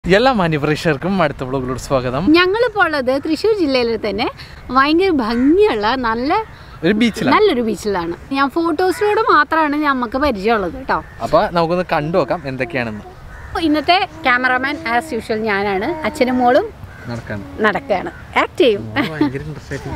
എല്ലാ മാന്യപ്രേക്ഷകർക്കും അടുത്ത ബ്ലോഗിലോട് സ്വാഗതം ഞങ്ങളിപ്പോൾ ഉള്ളത് തൃശ്ശൂർ ജില്ലയിൽ തന്നെ ഭയങ്കര ഭംഗിയുള്ള നല്ല ഒരു ബീച്ചിലാണ് നല്ലൊരു ബീച്ചിലാണ് ഞാൻ ഫോട്ടോസിലൂടെ മാത്രമാണ് നമുക്ക് പരിചയമുള്ളത് കേട്ടോ അപ്പൊ നമുക്കൊന്ന് കണ്ടു നോക്കാം എന്തൊക്കെയാണെന്ന് അപ്പോൾ ഇന്നത്തെ ക്യാമറാമാൻ ആസ് യൂഷ്വൽ ഞാനാണ് അച്ഛനും മോളും നടക്കാൻ നടക്കുകയാണ് ആക്ട് ചെയ്യും ഭയങ്കര ഇൻട്രസ്റ്റ് ആയിട്ട്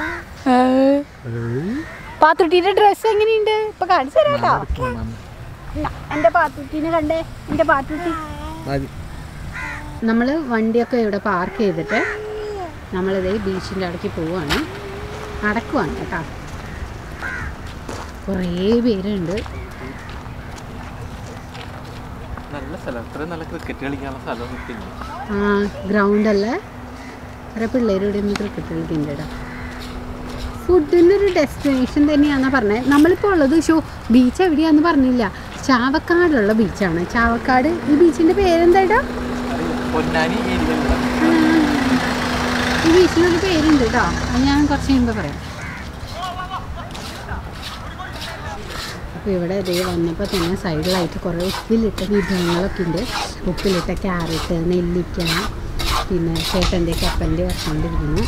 പാത്തുട്ടിയുടെ ഡ്രസ്സ് എങ്ങനെയുണ്ട് ഇപ്പൊ കാണിച്ചു തരാം കേട്ടോ എന്റെ പാത്തുട്ടിനെ കണ്ടേ എന്റെ പാത്തുട്ടി നമ്മൾ വണ്ടിയൊക്കെ ഇവിടെ പാർക്ക് ചെയ്തിട്ട് നമ്മളിതേ ബീച്ചിൻ്റെ അടയ്ക്ക് പോവാണ് നടക്കുവാണ് കേട്ടോ കുറേ പേരുണ്ട് നല്ല സ്ഥലം ഇത്രയും നല്ല ക്രിക്കറ്റ് കളിക്കാനുള്ള സ്ഥലം പിന്നെ ആ ഗ്രൗണ്ടല്ലേ കുറേ പിള്ളേർ ഇവിടെ നിന്ന് ക്രിക്കറ്റ് കളിക്കുന്നുണ്ട് കേട്ടോ ഫുഡിൻ്റെ ഒരു ഡെസ്റ്റിനേഷൻ തന്നെയാണെന്നാണ് പറഞ്ഞത് നമ്മളിപ്പോൾ ഉള്ളത് ഷോ ബീച്ച് എവിടെയാണെന്ന് പറഞ്ഞില്ല ചാവക്കാടുള്ള ബീച്ചാണ് ചാവക്കാട് ഈ ബീച്ചിൻ്റെ പേരെന്താ പൊന്നാനി ഏരിയയിലുള്ള ഈ ബീച്ചിനൊരു പേരുണ്ട് കേട്ടോ അത് ഞാൻ കുറച്ച് മുമ്പ് പറയാം അപ്പോൾ ഇവിടെ ഇതേ വന്നപ്പോൾ തന്നെ സൈഡിലായിട്ട് കുറേ ഉപ്പിലിട്ട വിഭവങ്ങളൊക്കെ ഉണ്ട് ഉപ്പിലിട്ട ക്യാരറ്റ് നെല്ലിക്ക പിന്നെ ചേട്ടൻ്റെ കപ്പൻ്റെ വച്ചുകൊണ്ടിരിക്കുന്നു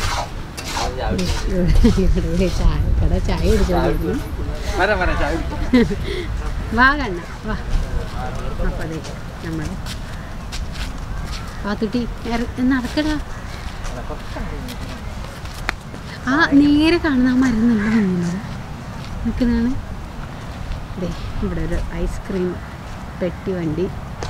ഇവിടെ ചായ കട ചായ കുടിച്ചുകൊണ്ടിരിക്കുന്നു വരാം വരാം ചായ കുടിക്കാം. വാ കണ്ണ വാ അപ്പോൾ അതെ നമ്മൾ പാത്തുട്ടി ഇറ- നടക്കടാ ആ നേരെ കാണുന്ന ആ മരം നല്ല ഭംഗിയുള്ളത് നിൽക്കുന്നതാണ് ദേ ഇവിടെ ഒരു ഐസ്ക്രീം പെട്ടി വണ്ടി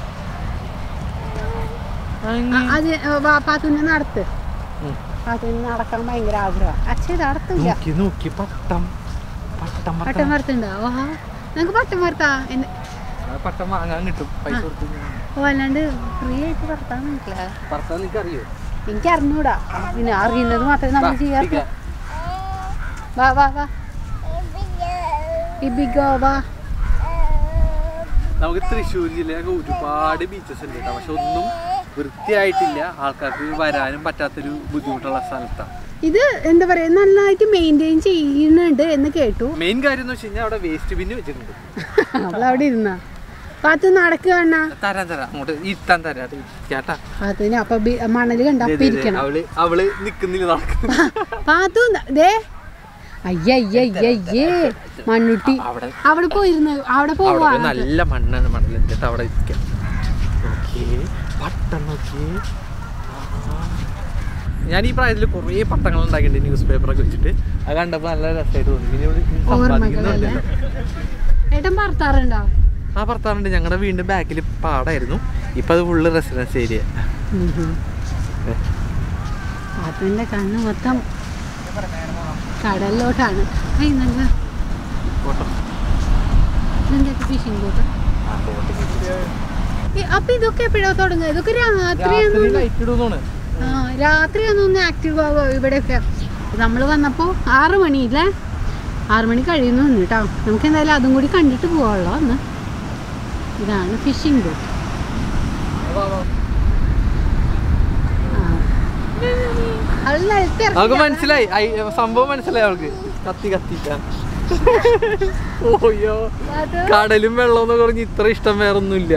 ആ, അത് വാ പാത്തുനെ നടത്ത് ഉം. പാത്തുന് നടക്കാൻ ഭയങ്കര ആഗ്രഹം അച്ഛൻ ഇത് നടത്തില്ല നോക്കി നോക്കി പട്ടം പട്ടം പട്ടം പട്ടം വറുത്തുണ്ടോ വാ നിനക്ക് പട്ടം വറുത്താ എന്നെ ആ പട്ടം വാങ്ങാൻ കിട്ടും പൈസ കൊടുത്ത് ഓ അല്ലാണ്ട് ഫ്രീ ആയിട്ട് വറുത്താൻ നിൽക്കില്ല ഭർത്താവ് നിനക്ക് അറിയോ എനിക്ക് അറിഞ്ഞൂടാ പിന്നെ അറിയുന്നത് മാത്രമേ നമ്മൾ ചെയ്യാറുള്ളൂ വാ വാ വാ ഇബിഗോ വാ നമുക്ക് തൃശ്ശൂർ ജില്ലയിലൊക്കെ ഒരുപാട് ബീച്ചസ് ഉണ്ട് കേട്ടോ പക്ഷെ ഒന്നും വൃത്തിയായിട്ടില്ല ആൾക്കാർക്ക് വരാനും പറ്റാത്തൊരു ബുദ്ധിമുട്ടുള്ള സ്ഥലത്താണ് ഇത് എന്താ പറയാ നന്നായിട്ട് മെയിൻറ്റെയിൻ ചെയ്യുന്നുണ്ട് എന്ന് കേട്ടു മെയിൻ കാര്യം എന്ന് വെച്ച് കഴിഞ്ഞാൽ അവിടെ വേസ്റ്റ് ബിന്ന് വെച്ചിട്ടുണ്ട് അവളവിടെ ഇരുന്ന പാത്തു നടക്കുക അണ്ണാ തരാൻ തരാം അങ്ങോട്ട് ഇരുത്താൻ തരാം അത് ചേട്ടാ പാത്തുവിന് അപ്പൊ ബി- മണല് കണ്ട ദേ, അപ്പൊ ദേ, ദേ, ഇരിക്കണം അവള് അവള് നിക്കുന്നില്ല നടക്കുന്നു പാത്തു ന- ദേ അയ്യയ്യയ്യേ മണ്ണുട്ടി അവിടെ അവിടെ പോയിരുന്നു അവിടെ അവിടെ പോവാ പോയി നല്ല മണ്ണാണ് മണലുണ്ട് കേട്ടോ അവിടെ ഇരിക്കാം നോക്കിയേ പട്ടം നോക്കിയേ ഞാൻ ഈ പ്രായത്തിൽ കുറേ പട്ടങ്ങൾ ഉണ്ടാക്കിയിട്ടുണ്ട് ന്യൂസ് പേപ്പറൊക്കെ വെച്ചിട്ട് അത് കണ്ടപ്പോൾ നല്ല രസമായിട്ട് തോന്നി പിന്നെ ഇവിടെ ഓർമ്മകളല്ലേ സമ്പാദിക്കുന്നുണ്ടല്ലോ ഏട്ടൻ ഭർത്താറുണ്ടോ ആ ഭർത്താവുണ്ട് ഞങ്ങളുടെ വീണ്ടും ബാക്കിൽ പാടായിരുന്നു ഇപ്പം അത് ഫുള്ള് റെസിഡൻസ് ഏരിയ പാത്തുവിന്റെ കണ്ണ് മൊത്തം കടലിലോട്ടാണ് ഐ നല്ല ഇതെന്തൊക്കെ ഫിഷിംഗ് ബോട്ട് അപ്പൊ ഇതൊക്കെ എപ്പോഴാ തുടങ്ങുക ഇതൊക്കെ രാത്രിയാന്ന് ലൈറ്റ് ഇടുന്നോണ് ആ രാത്രിയാന്നൊന്ന് ആക്റ്റീവ് ആവുക ഇവിടെയൊക്കെ നമ്മൾ വന്നപ്പോൾ ആറ് മണിയില്ലേ ആറ് മണി കഴിയുന്നു വന്നു കേട്ടോ നമുക്ക് എന്തായാലും അതും കൂടി കണ്ടിട്ട് പോവാമല്ലോ അന്ന് ഇതാണ് ഫിഷിംഗ് ബോട്ട് അത് നിലത്ത് അവൾക്ക് ഇറക്കി മനസ്സിലായി ഐ- സംഭവം മനസ്സിലായി അവൾക്ക് കത്തി കത്തിക്കാൻ ഓയ്യോ അത് കടലും വെള്ളവും എന്ന് പറഞ്ഞ് ഇത്ര ഇഷ്ടം വേറൊന്നുമില്ല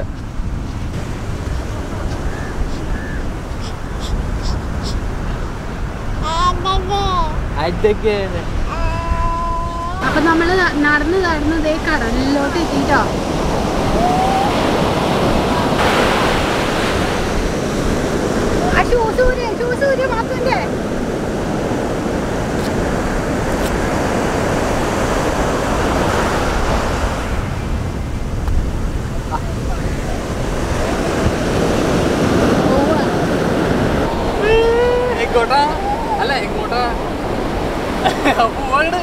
അതൊക്കെ അപ്പൊ നമ്മള് ന- നടന്ന് നടന്ന് ദേ കടലിലോട്ട് എത്തിട്ടോ ആ ഷൂസ് ഊര് ഷൂസ് ഊര് മാത്തുന്റെ എങ്ങോട്ടാ അല്ല എങ്ങോട്ടാ പോവാണ്ട്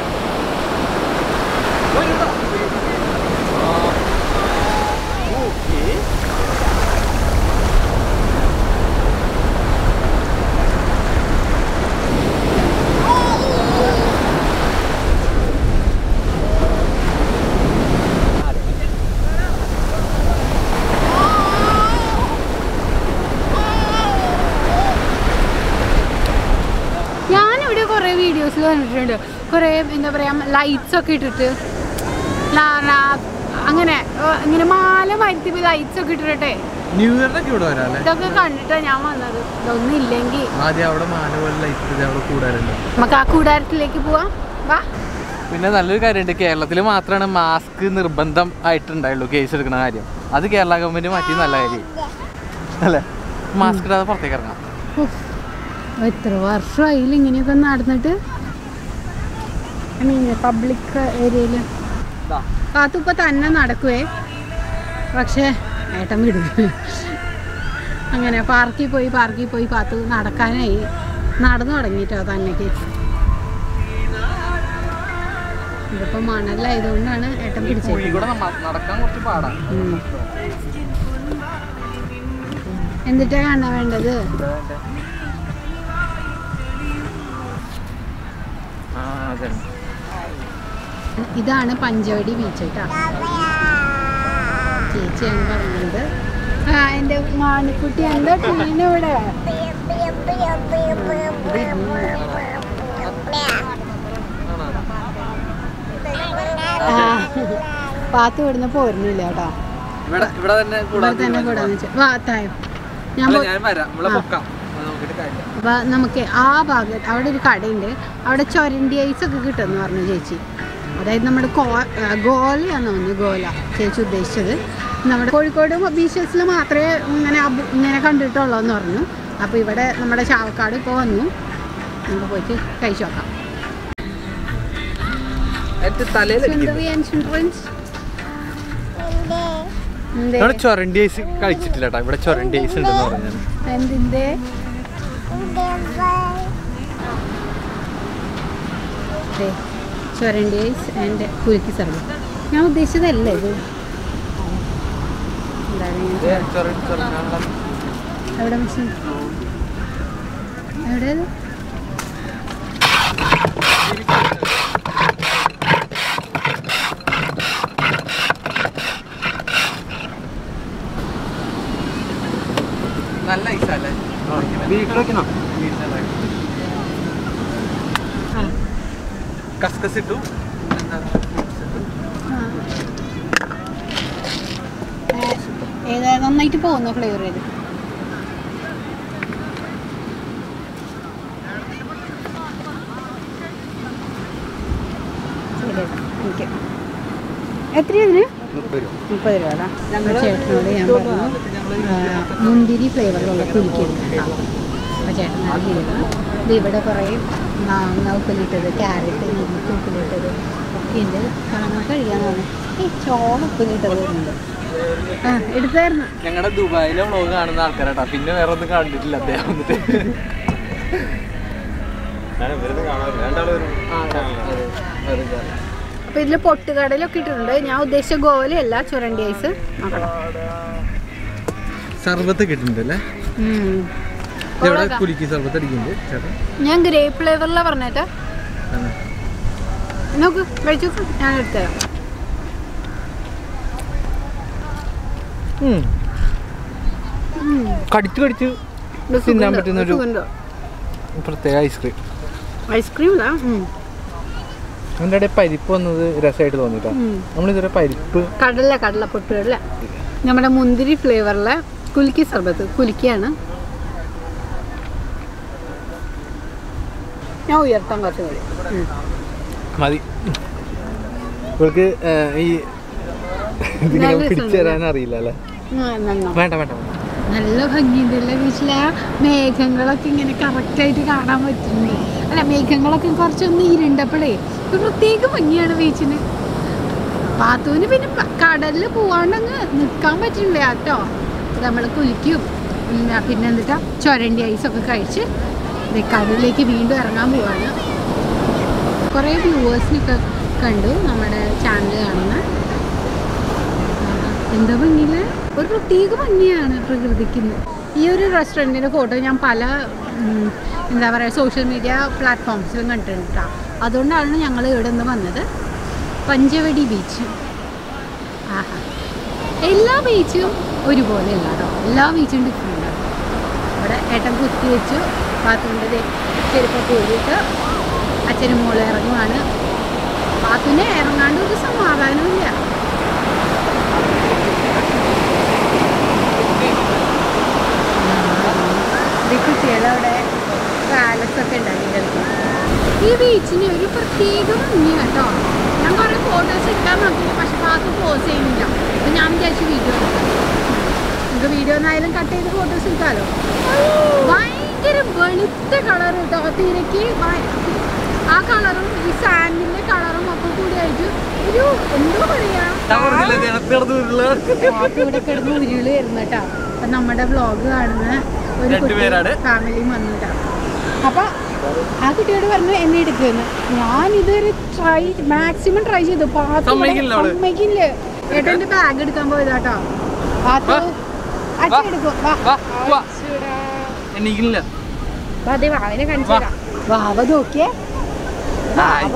ഞാനിവിടെ കുറേ വീഡിയോസിൽ കണ്ടിട്ടുണ്ട് കുറേ എന്താ പറയുക ലൈറ്റ്സ് ഒക്കെ ഇട്ടിട്ട് ലാ- ലാ- അങ്ങനെ ഏ, ഇങ്ങനെ മാല മരുത്തി ലൈറ്റ്സ് ഒക്കെ ഇട്ടിട്ടെ ന്യൂ ഇയറിനൊക്കെ ഇവിടെ വരാം അല്ലേ ഇതൊക്കെ കണ്ടിട്ടാണ് ഞാൻ വന്നത് ഇതൊന്നും ഇല്ലെങ്കിൽ ആദ്യം അവിടെ മാന പോലെ ലൈറ്റ് അവിടെ കൂടാറുണ്ട് നമുക്ക് ആ കൂടാരത്തിലേക്ക് പോവാം വാ പിന്നെ നല്ലൊരു കാര്യമുണ്ട് കേരളത്തിൽ മാത്രമാണ് മാസ്ക് നിർബന്ധം ആയിട്ടുണ്ടായുള്ളൂ കേസ് എടുക്കുന്ന കാര്യം അത് കേരള ഗവൺമെന്റ് മാറ്റി നല്ല കാര്യം അല്ലേ മാസ്ക് ഇടാതെ പുറത്തേക്ക് ഇറങ്ങാം ഉഫ്. എത്ര വർഷമായില്ല ഇങ്ങനെയൊക്കെ നടന്നിട്ട് ഐ മീൻ പബ്ലിക് ഏരിയയിൽ കാത്തു ഇപ്പൊ തന്നെ നടക്കുവേ പക്ഷേ ഏട്ടൻ വിടും അങ്ങനെ പാർക്കിൽ പോയി പാർക്കിൽ പോയി കാത്തു നടക്കാനായി നടന്നു തുടങ്ങിയിട്ടോ തന്നേക്ക് ഇതിപ്പോ മണലായതുകൊണ്ടാണ് ഏട്ടൻ കുഴി പിടിച്ചത് കൂടെ നമ്മ- നടക്കാൻ കുറച്ച് പാടാണ് എന്നിട്ടാ കാണാൻ വേണ്ടത് ആ അതെ ഇതാണ് പഞ്ചവടി ബീച്ച് കേട്ടോ ചേച്ചിയാണ് പറഞ്ഞത് ആ എൻ്റെ മാണിക്കുട്ടി എന്താ ടീന ഇവിടെ ആ പാത്ത് ഇവിടുന്ന് പോരുന്നില്ല കേട്ടോ ഇവിടെ ഇവിടെ തന്നെ ഇവിടെ കൂടാൻ തന്നെ കൂടാന്ന് വെച്ചാൽ വാ തായോ ഞാൻ അല്ല, പോ- ഞാൻ വരാം ഇവിടെ ആ. പൊക്കാം അത് നോക്കിയിട്ട് കാര്യം അപ്പൊ നമുക്ക് ആ ഭാഗത്ത് അവിടെ ഒരു കടയുണ്ട് അവിടെ ചൊരണ്ടി ഐസ് ഒക്കെ കിട്ടുമെന്ന് പറഞ്ഞു ചേച്ചി അതായത് നമ്മുടെ കോ ആ, ഗോലയാന്ന് തോന്നുന്നു ഗോല ചേച്ചി ഉദ്ദേശിച്ചത് നമ്മുടെ കോഴിക്കോട് ബീച്ചസിൽ മാത്രമേ ഇങ്ങനെ അബ്- ഇങ്ങനെ കണ്ടിട്ടുള്ളൂ എന്ന് പറഞ്ഞു അപ്പോൾ ഇവിടെ നമ്മുടെ ചാവക്കാട് ഇപ്പോൾ വന്നു നമുക്ക് പോയിട്ട് കഴിച്ചു നോക്കാം എന്റെ തലയിൽ സുന്ദരി ആൻഡ് ചിൽഡ്രൻസ് ഇവിടെ ചൊരണ്ടി ഐസ് കഴിച്ചിട്ടില്ല കേട്ടോ ഇവിടെ ചൊരണ്ടി ഐസ് ഉണ്ടെന്ന് പറഞ്ഞു എന്തിൻ്റെ ചൊരണ്ടി ഐസ് ആൻഡ് കുലുക്കി സർവീസ് ഞാൻ ഉദ്ദേശിച്ചതല്ലേ ഇത് എന്താണ് ഞാൻ എവിടെ മെഷീൻ എവിടെ ഇത്? നല്ല ഐസല്ലേ വീട്ടിലേക്കണോ ആ കസ്കസ് ഇട്ടു ആ. ഏ, ഏതാ നന്നായിട്ട് പോകുന്നു ഫ്ലേവർ ചെയ്ത് ശരി എനിക്ക് എത്ര ഇതിന് മുപ്പത് രൂപ ചേട്ടനോട് ഞാൻ പറഞ്ഞു ആ, മുന്തിരി ഫ്ലേവറിലുള്ള കുലുക്കി എടുക്കാം അപ്പോൾ ചേട്ടൻ അത് ചെയ്തു ഇത് ഇവിടെ കുറേ മാങ്ങ ഉപ്പിലിട്ടത് ക്യാരറ്റ് നെല്ലിക്ക ഉപ്പിലിട്ടത് ഒക്കെ ഉണ്ട് കാണാൻ കഴിയാന്ന് പറഞ്ഞു ഈ ചോള ഉപ്പിലിട്ടത് വരുന്നുണ്ട് ആ എടുത്തായിരുന്നു ഞങ്ങളുടെ ദുബായിലെ വ്ളോഗ് കാണുന്ന ആൾക്കാരാട്ടാ പിന്നെ വേറെ ഒന്നും കണ്ടിട്ടില്ല അദ്ദേഹം വന്നിട്ട് ആ, അതെ, അതെ, അതെ. അപ്പോൾ ഇതിൽ പൊട്ടുകടലൊക്കെ ഇട്ടിട്ടുണ്ട് ഞാൻ ഉദ്ദേശിച്ച ഗോലയല്ല ചുരണ്ടി ഐസ് നോക്കണം സർബത്ത് കിട്ടുന്നുണ്ട് അല്ലേ ഉം. ഇവിടെ കൊള്ളാം. കുലുക്കി സർബത്ത് അടിക്കുന്നുണ്ട് ചേട്ടാ ഞാൻ ഗ്രേപ്പ് ഫ്ലേവറിലാണ് പറഞ്ഞേട്ടാ ആണ്. നോക്ക് കഴിച്ചു നോക്ക്. ഞാൻ എടുത്തുതരാം ഉം. ഉം. കടിച്ചു കടിച്ചു ഇത് തിന്നാൻ സുഖമുണ്ട്. പറ്റുന്ന ഒരു- സുഖമുണ്ട്. പ്രത്യേക ഐസ്ക്രീം ഐസ്ക്രീം ഇല്ല ഉം. അതിൻ്റെ ഇടയിൽ പരിപ്പ് വന്നത് രസമായിട്ട് തോന്നിട്ടാ ഉം. നമ്മളിതുവരെ പരിപ്പ് കടല കടല പൊട്ടുകടല നമ്മുടെ മുന്തിരി ഫ്ലേവറിലെ കുലുക്കി സർബത്ത് കുലുക്കിയാണ് ഞാൻ ഉയർത്താൻ കുറച്ച് കൂടി ഉം. മതി ഇവൾക്ക് ഏഹ്, ഈ ഇതിങ്ങനെ നല്ല പിടിച്ചു രസമുണ്ട്. തരാൻ അറിയില്ല അല്ലേ ആ, നന്നാ. വേണ്ട വേണ്ട നല്ല ഭംഗിയുണ്ടല്ലേ വീട്ടിലെ മേഘങ്ങളൊക്കെ ഇങ്ങനെ കറക്റ്റായിട്ട് കാണാൻ പറ്റുന്നു അല്ല മേഘങ്ങളൊക്കെ കുറച്ചൊന്ന് ഇരുണ്ടപ്പോഴേ ഒരു പ്രത്യേക ഭംഗിയാണ് ബീച്ചിന് പാത്തൂന് പിന്നെ പ- കടലിൽ പോവാണ്ടങ്ങ് നിൽക്കാൻ പറ്റില്ല കേട്ടോ നമ്മൾ കുലിക്കും പിന്നെ പിന്നെ എന്നിട്ടാ ചുരണ്ടി ഐസൊക്കെ കഴിച്ച് ദേ കടലിലേക്ക് വീണ്ടും ഇറങ്ങാൻ പോവാണ് കുറേ വ്യൂവേഴ്സിനൊക്കെ കണ്ടു നമ്മുടെ ചാനൽ കാണുന്ന എന്താ ഭംഗിയില് ഒരു പ്രത്യേക ഭംഗിയാണ് പ്രകൃതിക്ക് ഈ ഒരു റെസ്റ്റോറൻറ്റിൻ്റെ ഫോട്ടോ ഞാൻ പല ഉം, എന്താ പറയുക സോഷ്യൽ മീഡിയ പ്ലാറ്റ്ഫോംസിലും കണ്ടിട്ടുണ്ട് കേട്ടോ അതുകൊണ്ടാണ് ഞങ്ങൾ ഇവിടെ നിന്ന് വന്നത് പഞ്ചവടി ബീച്ച് ആഹാ എല്ലാ ബീച്ചും ഒരുപോലെ അല്ല കേട്ടോ എല്ലാ ബീച്ചും ഡിഫറെൻ്റ് ആണ് ഇവിടെ ഏട്ടൻ കുത്തി വെച്ചു പാത്തുവിൻ്റെ ചെരുപ്പൊക്കെ ഊരിയിട്ട് അച്ഛനും മോളെ ഇറങ്ങുവാണ് പാത്തുവിനെ ഇറങ്ങാണ്ട് ഒരു സമാധാനമില്ല ഈ കുട്ടികളവിടെ പാലസ് ഒക്കെ ഉണ്ടാക്കി കളിക്കും ഈ ബീച്ചിന് ഒരു പ്രത്യേക ഭംഗി കേട്ടോ ഞാൻ കുറേ ഫോട്ടോസ് എടുക്കാൻ നോക്കി പക്ഷെ പാത്ത് പോസ് ചെയ്യുന്നില്ല അപ്പം ഞാൻ വിചാരിച്ചു വീഡിയോ എടുക്കാം നമുക്ക് വീഡിയോ ഒന്നായാലും കട്ട് ചെയ്ത് ഫോട്ടോസ് എടുക്കാമല്ലോ ഭയങ്കര വെളുത്ത കളർ കേട്ടോ തിരക്ക് ആ കളറും ഈ സാൻഡിന്റെ കളറും ഒക്കെ കൂടി ആയിട്ട് ഒരു എന്തോ പറയാ പാത്ത് ഇവിടെ കിടന്ന് ഉരുള് വരുന്നു കേട്ടോ അപ്പൊ നമ്മുടെ വ്ളോഗ് കാണുന്ന ഒരു രണ്ടുപേരാണ്. ഫാമിലിയും വന്നു കേട്ടോ അപ്പൊ ആ കുട്ടിയോട് പറഞ്ഞു എന്നെ എടുക്കുമെന്ന് ഞാൻ ഇതൊരു ട്രൈ മാക്സിമം ട്രൈ ചെയ്തു പാത്ത് ഇവിടെ സമ്മതിക്കില്ല അവള്. സമ്മതിക്കില്ല ഏട്ടൻ്റെ ബാഗ് എടുക്കാൻ പോയതാട്ടോ പാത്ത് വാ. അച്ഛൻ എടുക്കും വാ വാ, വാ. അച്ഛടാ. എണീക്കില്ല വാ, ദേ വാവനെ കാണിച്ചു വാ. തരാം വാവ നോക്കിയേ വാവ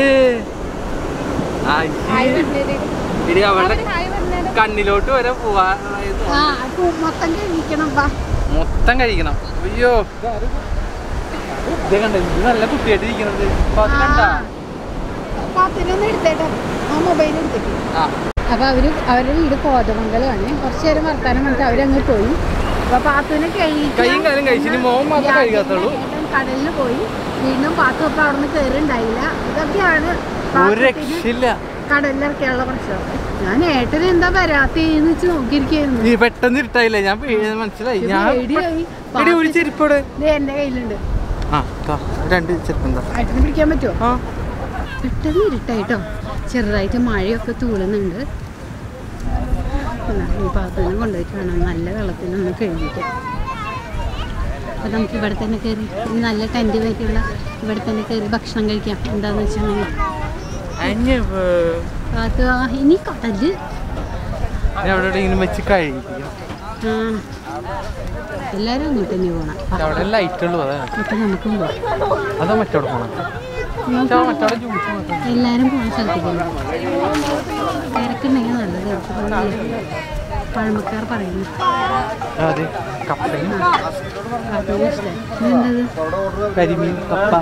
ഹായ് പറഞ്ഞേര്. ഇനി അവളുടെ അവന് ഹായ് പറഞ്ഞേര്. കണ്ണിലോട്ട് വരെ പോവാ ആ അത് മൊത്തം കഴിക്കണം വാ മൊത്തം കഴിക്കണം അയ്യോ ഇത് കണ്ടോ ഇത് നല്ല കുട്ടിയായിട്ട് ഇരിക്കണത് കണ്ടാ പാത്തിനൊന്ന് എടുത്തേട്ടോ ആ മൊബൈൽ എടുത്തേക്ക് ആ അപ്പൊ അവര് അവരുടെ വീട് കോതമംഗലമാണ് കുറച്ചു നേരം വർത്താനം പറഞ്ഞിട്ട് അവരങ്ങ് പോയി അപ്പൊ പാത്തുവിനെ കഴിക്കാൻ കൈയും കാലും കഴിച്ചു ഇനി മോൻ മാത്രമേ കഴിക്കാത്തുള്ളൂ ഏട്ടൻ കടലിൽ പോയി വീണ്ടും പാത്തു അപ്പൊ അവിടെ നിന്ന് കയറുണ്ടായില്ല ഇതൊക്കെയാണ് ഒരു പാത്തുവിന് രക്ഷയില്ല കടലിലിറക്കിയുള്ള പ്രശ്നം ഞാൻ ഏട്ടൻ എന്താ വരാത്തേന്ന് വെച്ച് നോക്കിയിരിക്കായിരുന്നു നീ പെട്ടെന്ന് ഇരുട്ടായില്ലേ ഞാൻ പേ- മനസ്സിലായി ഞാൻ പേടിയായി എടി ഒരു ചെരുപ്പോടെ ഇത് എന്റെ കയ്യിലുണ്ട് ആ ദാ, രണ്ട് ചെരുപ്പ് എന്താ ഏട്ടന് പിടിക്കാൻ പറ്റുമോ ആ പെട്ടെന്ന് ഇരുട്ടായിട്ടോ ചെറുതായിട്ട് മഴയൊക്കെ തൂളുന്നുണ്ട് എന്നാ, ഈ പാത്രത്തിനും കൊണ്ടുപോയിട്ട് വേണം നല്ല വെള്ളത്തിലൊന്ന് കഴുകിയിട്ട് അപ്പം നമുക്ക് ഇവിടെ തന്നെ കയറി ഈ നല്ല ടെൻറ്റ് പറ്റിയുള്ള ഇവിടെ തന്നെ കയറി ഭക്ഷണം കഴിക്കാം എന്താന്ന് വെച്ചിട്ടുണ്ടെങ്കിൽ അഞ്ഞ അത് ആ, ഇനി കടല് അവിടെ എവിടെയെങ്കിലും വെച്ച് കഴിപ്പിക്കാം ആ എല്ലാവരും അങ്ങോട്ട് തന്നെ പോകണം അവിടെ ലൈറ്റ് ഉള്ളൂ അതാ അപ്പം നമുക്കും പോകാം അതാ മറ്റവിടെ പോണം നമുക്ക് മറ്റവിടെ ജ്യൂസ് മാത്രം എല്ലാവരും പോകുന്ന സ്ഥലത്തേക്ക് തിരക്കുണ്ടെങ്കിൽ നല്ലത് എടുത്ത് പോകില്ലേ പഴമക്കാർ പറയുന്നു അതെ കപ്പയും അതൊരു ഇഷ്ടം ഇതെന്തത് കരിമീൻ കപ്പ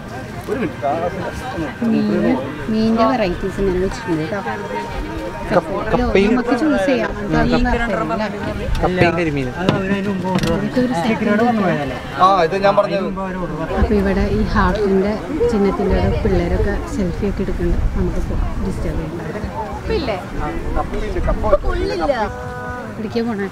മീൻ മീനിന്റെ വെറൈറ്റീസ് ഇങ്ങനെ വെച്ചിട്ടുണ്ട് കേട്ടോ കപ്പ- കപ്പയും നമുക്ക് ചൂസ് ചെയ്യാം അതൊന്നും അറിയില്ല. കപ്പയും കരിമീനും ഇതൊരു second ആ ഇത് ഞാൻ പറഞ്ഞത് അപ്പൊ ഇവിടെ ഈ ഹാർട്ടിന്റെ ചിഹ്നത്തിന്റെ അവിടെ പിള്ളേരൊക്കെ സെൽഫി ഒക്കെ എടുക്കുന്നുണ്ട് നമുക്ക് ഡിസ്റ്റർബ് ചെയ്യണ്ട ഇവിടേക്ക് പോണേ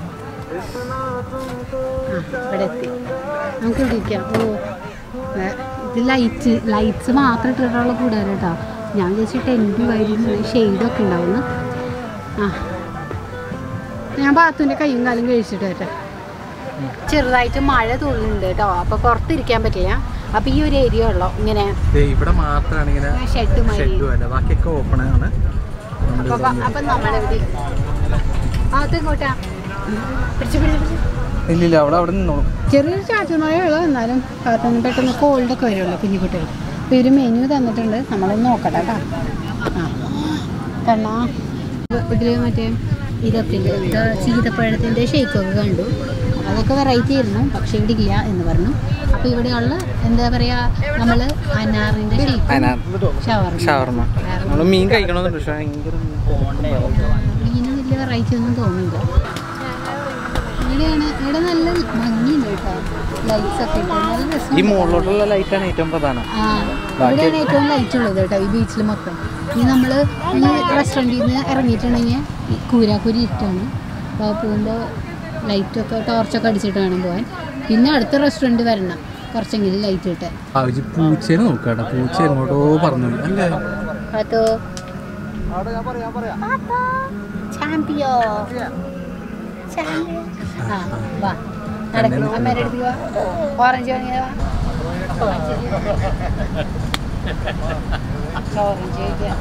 ആ ഇവിടെ എത്തി നമുക്ക് ഇവിടെ ഇരിക്കാം ഓ ഏ, ഇത് ലൈറ്റ് ലൈറ്റ്സ് മാത്രം ഇട്ടിട്ടുള്ള കൂടാതെ കേട്ടോ ഞാൻ വിചാരിച്ചു ടെൻറ്റ് വൈകുന്ന ഷെയ്ഡൊക്കെ ഉണ്ടാവുന്നു ആ ഞാൻ ബാത്തുവിൻ്റെ കൈയും കാലും കഴിച്ചിട്ട് വരട്ടെ ചെറുതായിട്ട് മഴ തുള്ളുന്നുണ്ട് കേട്ടോ അപ്പോൾ പുറത്തിരിക്കാൻ പറ്റില്ല അപ്പോൾ ഈ ഒരു ഏരിയ ഉള്ളോ ഇങ്ങനെ ദേ ഇവിടെ മാത്രമാണ് ഇങ്ങനെ ഷെഡ് മതി ഷെഡ് പോലെ ബാക്കിയൊക്കെ ഓപ്പൺ ആണ് നമ്മുടെ അപ്പൊ അപ്പൊ നമ്മളെവിടെ അത് ഇങ്ങോട്ടാ പിടിച്ച് പിടിച്ച് പിടിച്ച്. ഇല്ലില്ല അവിടെ അവിടെ നിന്നോളും ചെറിയൊരു ചാറ്റൽ ഉള്ളൂ എന്നാലും പെട്ടെന്ന് പെട്ടെന്ന് കോൾഡൊക്കെ വരുമല്ലോ കുഞ്ഞു കുട്ടികൾ അപ്പോൾ ഒരു മെനു തന്നിട്ടുണ്ട് നമ്മളൊന്ന് നോക്കട്ടെ കേട്ടോ ആ കണ്ണാ ഇതിൽ മറ്റേ ഇതൊക്കെ ഉണ്ട് ഇത് സീതപ്പഴത്തിൻ്റെ ഷേക്കൊക്കെ കണ്ടു അതൊക്കെ വെറൈറ്റി ആയിരുന്നു പക്ഷേ ഇവിടെ ഇല്ല എന്ന് പറഞ്ഞു അപ്പോൾ ഇവിടെയുള്ള എന്താ പറയുക നമ്മൾ അനാറിൻ്റെ അനാർ. ഷേക്കും ഷവർമ ഷവർമ്മ നമ്മൾ മീൻ കഴിക്കണമെന്നുണ്ട് പക്ഷെ ഭയങ്കര മീന് വലിയ വെറൈറ്റി ഒന്നും തോന്നില്ല ഇവിടെയാണ് ഇവിടെ നല്ല ഭംഗിയുണ്ട് കേട്ടോ ലൈറ്റ്സ് ഒക്കെ ഇട്ട് നല്ല ഈ രസമുണ്ട് മുകളിലോട്ടുള്ള ലൈറ്റാണ് ഏറ്റവും പ്രധാനം ആ ഇവിടെയാണ് ഏറ്റവും ലൈറ്റ് ഉള്ളത് കേട്ടോ ഈ ബീച്ചിൽ മൊത്തം ഇനി നമ്മൾ ഈ റെസ്റ്റോറൻറ്റിൽ നിന്ന് ഇറങ്ങിയിട്ടുണ്ടെങ്കിൽ ഈ കൂരാക്കൂരി ഇട്ടാണ് അപ്പോൾ പോകുമ്പോൾ ലൈറ്റൊക്കെ ടോർച്ചൊക്കെ അടിച്ചിട്ട് വേണം പോകാൻ പിന്നെ അടുത്ത റെസ്റ്റോറൻറ്റ് വരണം കുറച്ചെങ്കിലും ലൈറ്റ് കിട്ടാൻ ആവശ്യ പൂച്ചേനെ നോക്കാട്ടെ പൂച്ച എങ്ങോട്ടോ പറഞ്ഞു അല്ലേ അതോ ചാമ്പിയോ ആ വാ നടക്കുന്നു അമ്മേടെ അടുത്തേക്ക് വാ ഓറഞ്ച് വാങ്ങിയ വാ ഓറഞ്ച് കഴിക്കാം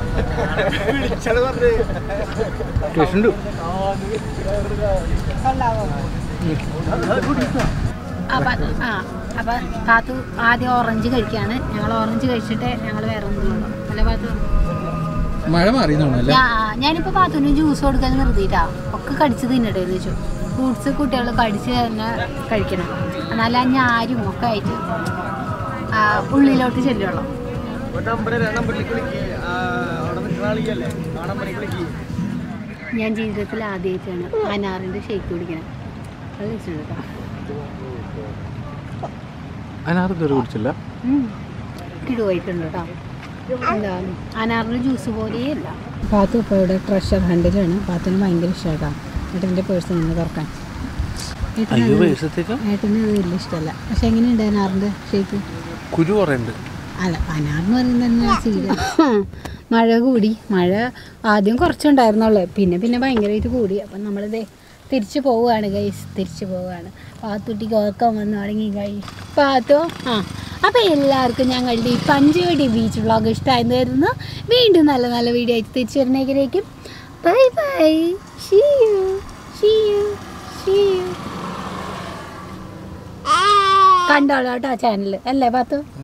കേസുണ്ട് കൊള്ളാവോ അപ്പൊ ആ അപ്പൊ കാത്തു ആദ്യം ഓറഞ്ച് കഴിക്കാണ് ഞങ്ങൾ ഓറഞ്ച് കഴിച്ചിട്ട് ഞങ്ങൾ വേറെ ഒന്നും അല്ല പാത്തു മഴ മാറിയെന്നോണല്ലേ ഞാ- ഞാനിപ്പോ പാത്തുവിന് ജ്യൂസ് കൊടുക്കാൻ നിർത്തിയിട്ടാ ഒക്കെ കടിച്ച് തിന്നട്ടെ എന്ന് വെച്ചു ഫ്രൂട്ട്സ് കുട്ടികൾ കടിച്ച് തന്നെ കഴിക്കണം എന്നാലും ആ ഞാരും ഒക്കെ ആയിട്ട് ആ, ഉള്ളിലോട്ട് ചെല്ലുള്ളൂ ഞാൻ ജീവിതത്തിൽ ആദ്യമായിട്ടാണ് അനാറിൻ്റെ ഷേക്ക് കുടിക്കണം അത് വെച്ചിട്ടുണ്ട് കേട്ടോ അതിനകത്ത് കയറി കുടിച്ചില്ല കിടുവായിട്ടുണ്ട് കേട്ടോ എന്താ അനാറിൻ്റെ ജ്യൂസ് പോലെയല്ല പാത്തു ഇപ്പോൾ ഇവിടെ ട്രഷർ ഹണ്ടിലാണ് പാത്തുന് ഭയങ്കര ഇഷ്ടമായിട്ടാണ് ഏട്ടൻ്റെ പേഴ്സ് നിന്ന് തുറക്കാൻ ഏട്ടന് അയ്യോ അത് വേഷത്തേക്ക് ഏട്ടന് അത് വലിയ ഇഷ്ടമല്ല പക്ഷെ എങ്ങനെയുണ്ട് അനാറിൻ്റെ ഷേപ്പ് കുരു കുറേ ഉണ്ട് അല്ല അനാറെന്ന് പറയുന്നത് തന്നെ സീരിയൽ മഴ കൂടി മഴ ആദ്യം കുറച്ചുണ്ടായിരുന്നുള്ളൂ പിന്നെ പിന്നെ ഭയങ്കരമായിട്ട് കൂടി അപ്പം നമ്മളിത് തിരിച്ചു പോവുകയാണ് ഗൈസ് തിരിച്ചു പോവുകയാണ് പാത്തുട്ടിക്ക് ഉറക്കം വന്നു തുടങ്ങി ഗൈസ് പാത്തോ ആ അപ്പോൾ എല്ലാവർക്കും ഞങ്ങളുടെ ഈ പഞ്ചവടി ബീച്ച് വ്ളോഗ് ഇഷ്ടമായെന്ന് കരുതുന്നു വീണ്ടും നല്ല നല്ല വീഡിയോ ആയിട്ട് തിരിച്ചു വരുന്നേക്കിലേക്കും bye bye see you see you see you കണ്ടോളൂ കേട്ടോ ചാനൽ അല്ലേ പാത്തു